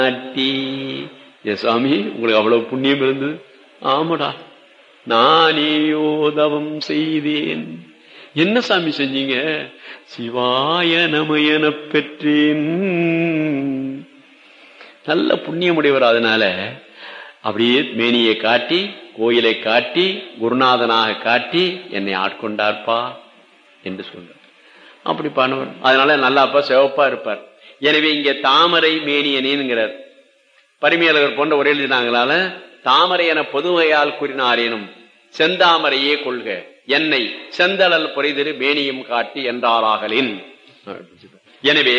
நாட்டி ஏ சுவாமி உங்களுக்கு அவ்வளவு புண்ணியம் இருந்தது ஆமாடா நானேயோ தவம் செய்தேன் என்ன சாமி செஞ்சீங்க சிவாய நமயன பெற்றேன் நல்ல புண்ணியமுடையவர் அதனால அப்படியே மேனியை காட்டி கோயிலை காட்டி குருநாதனாக காட்டி என்னை ஆட்கொண்டார்ப்பா என்று சொல்றார் அப்படி பண்ணுவார் அதனால நல்லா அப்பா சிவப்பா இருப்பார் எனவே இங்க தாமரை மேனியனேங்கிறார் பரிமையாளர் போன்ற ஒரு எழுதினாங்களால தாமரை என பொதுவையால் கூறினாரேனும் செந்தாமரையே கொள்க என்னை செந்தளல் பொறிதிரு மேனியும் காட்டி என்றாராகலின் எனவே